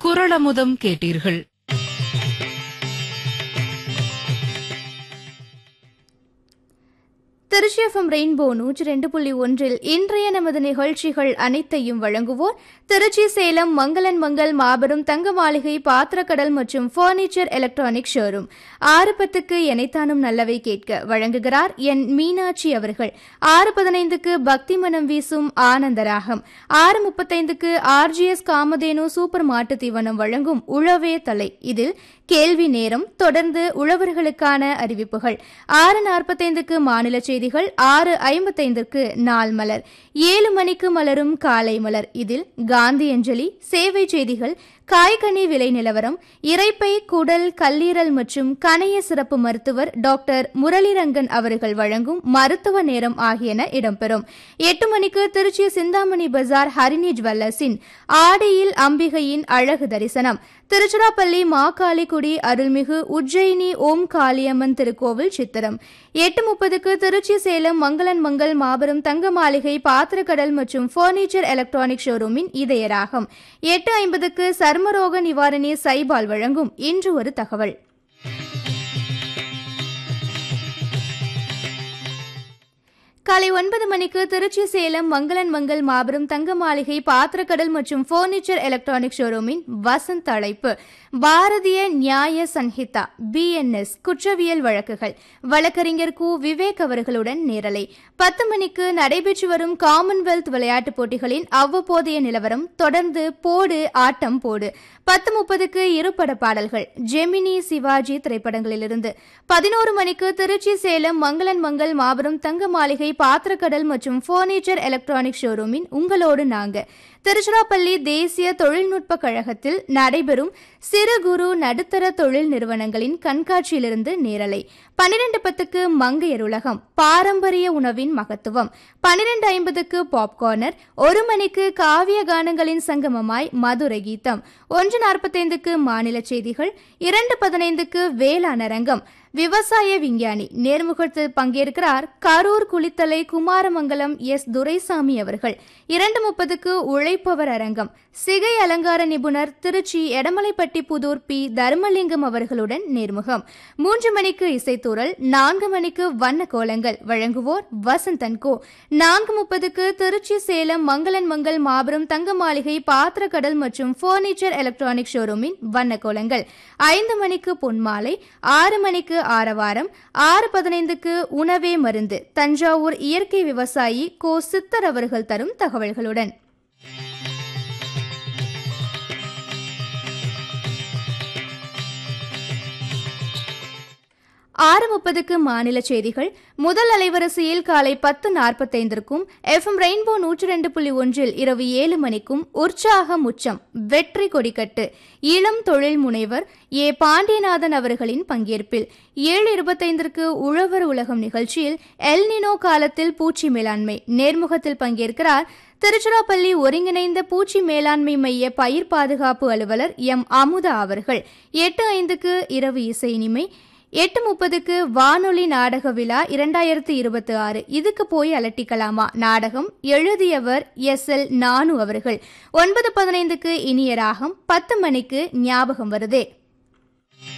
குரளமுதம் கேட்டீர்கள் Trichy FM rainbow நூற்றி ரெண்டு புள்ளி ஒன்றில் இன்றைய நமது நிகழ்ச்சிகள் அனைத்தையும் வழங்குவோர் திருச்சி சேலம் மங்களன் மங்கள் மாபெரும் தங்க மாளிகை பாத்திரக்கடல் மற்றும் பர்னிச்சர் எலக்ட்ரானிக் ஷோரூம் ஆறு பத்துக்கு எனைத்தானும் நல்லவை கேட்க வழங்குகிறார் என் மீனாட்சி அவர்கள் ஆறு பதினைந்துக்கு பக்தி மனம் வீசும் ஆனந்தராகம் ஆறு முப்பத்தைந்துக்கு ஆர்ஜிஎஸ் காமதேனு சூப்பர் மாட்டு தீவனம் வழங்கும் உழவே தலை இதில் கேள்வி நேரம் தொடர்ந்து உழவர்களுக்கான அறிவிப்புகள் ஆறு நாற்பத்தைந்துக்கு மாநில செய்திகள் ஆறு ஐம்பத்தைந்துக்கு நாள் மலர் ஏழு மணிக்கு மலரும் காலை மலர் இதில் காந்தி அஞ்சலி சேவை செய்திகள் காய்கனி விலை நிலவரம் இரைப்பை குடல் கல்லீரல் மற்றும் கணைய சிறப்பு மருத்துவர் டாக்டர் முரளிரங்கன் அவர்கள் வழங்கும் மருத்துவ நேரம் ஆகியன இடம்பெறும் எட்டு மணிக்கு திருச்சி சிந்தாமணி பஜார் ஹரிணி ஜுவல்லர்ஸின் ஆடியில் அம்பிகையின் அழகு தரிசனம் திருச்சிராப்பள்ளி மாகாளிக்குடி அருள்மிகு உஜ்ஜயினி ஓம் காளியம்மன் திருக்கோவில் சித்திரம் எட்டு முப்பதுக்கு திருச்சி சேலம் மங்களன் மங்கள் மாபெரும் தங்க மாளிகை பாத்திரக்கடல் மற்றும் பர்னிச்சர் எலக்ட்ரானிக் ஷோரூமின் இதயராகம் எட்டு ஐம்பதுக்கு சர்மரோக நிவாரணி சைபால் வழங்கும் இன்று ஒரு தகவல் காலை ஒன்பது மணிக்கு திருச்சி சேலம் மங்களன் மங்கள் மாபெரும் தங்க மாளிகை பாத்திரக்கடல் மற்றும் பர்னிச்சர் எலக்ட்ரானிக் ஷோரூமின் வசந்த் அழைப்பு பாரதிய நியாய சன்ஹிதா பிஎன்எஸ் குற்றவியல் வழக்குகள் வழக்கறிஞர் கு விவேக் அவர்களுடன் நேரலை பத்து மணிக்கு நடைபெற்று வரும் காமன்வெல்த் விளையாட்டுப் போட்டிகளின் அவ்வப்போதைய நிலவரம் தொடர்ந்து போடு ஆட்டம் போடு பத்து முப்பதுக்கு இருபட பாடல்கள் ஜெமினி சிவாஜி திரைப்படங்களிலிருந்து பதினோரு மணிக்கு திருச்சி சேலம் மங்களன் மங்கள் மாபெரும் தங்க மாளிகை பாத்திரக்கடல் மற்றும் பர்னிச்சர் எலக்ட்ரானிக் ஷோரூமின் உங்களோடு நாங்க திருச்சிராப்பள்ளி தேசிய தொழில்நுட்ப கழகத்தில் நடைபெறும் சிறு குறு நடுத்தர தொழில் நிறுவனங்களின் கண்காட்சியிலிருந்து நேரலை பன்னிரண்டு பத்துக்கு மங்கையர் உலகம் பாரம்பரிய உணவின் மகத்துவம் பன்னிரண்டு ஐம்பதுக்கு பாப்கார்னர் ஒரு மணிக்கு காவிய கானங்களின் சங்கமமாய் மதுரை கீதம் ஒன்று நாற்பத்தைந்துக்கு மாநில செய்திகள் இரண்டு பதினைந்துக்கு வேளாண் அரங்கம் விவசாய விஞ்ஞானி நேர்முகத்தில் பங்கேற்கிறார் கரூர் குளித்தலை குமாரமங்கலம் எஸ் துரைசாமி அவர்கள் இரண்டு முப்பதுக்கு உழைப்பவர் அரங்கம் சிகை அலங்கார நிபுணர் திருச்சி எடமலைப்பட்டி புதூர் பி தர்மலிங்கம் அவர்களுடன் நேர்முகம் மூன்று மணிக்கு இசைத்தூரல் நான்கு மணிக்கு வண்ண கோலங்கள் வழங்குவோர் வசந்தன் கோ நான்கு முப்பதுக்கு திருச்சி சேலம் மங்களன் மங்கள் மாபெரும் தங்க மாளிகை பாத்திரக்கடல் மற்றும் பர்னிச்சர் எலக்ட்ரானிக் ஷோரூமின் வண்ண கோலங்கள் ஐந்து மணிக்கு பொன்மாலை ஆறு மணிக்கு ஆரவாரம் ஆறு பதினைந்துக்கு உணவே மருந்து தஞ்சாவூர் இயற்கை விவசாயி கோ சித்தர் அவர்கள் தரும் தகவல்களுடன் ஆறு முப்பதுக்கு மாநில செய்திகள் முதல் அலைவரிசையில் காலை பத்து நாற்பத்தைந்திற்கும் எஃப்எம் ரெயின்போ நூற்றி ரெண்டு புள்ளி ஒன்றில் இரவு ஏழு மணிக்கும் உற்சாகம் உச்சம் வெற்றி கொடிக்கட்டு இளம் தொழில் முனைவர் ஏ பாண்டியநாதன் அவர்களின் பங்கேற்பில் ஏழு இருபத்தைந்திற்கு உழவர் உலகம் நிகழ்ச்சியில் எல்னினோ காலத்தில் பூச்சி மேலாண்மை நேர்முகத்தில் பங்கேற்கிறார் திருச்சிராப்பள்ளி ஒருங்கிணைந்த பூச்சி மேலாண்மை மைய பயிர் பாதுகாப்பு அலுவலர் எம் அமுதா அவர்கள் எட்டு ஐந்துக்கு இரவு இசை இனிமை எட்டு முப்பதுக்கு வானொலி நாடக விழா இரண்டாயிரத்து இருபத்தி ஆறு இதுக்கு போய் அலட்டிக்கலாமா நாடகம் எழுதியவர் எஸ் எல் நானு அவர்கள் ஒன்பது பதினைந்துக்கு இனிய ராகம் பத்து மணிக்கு ஞாபகம் வருதே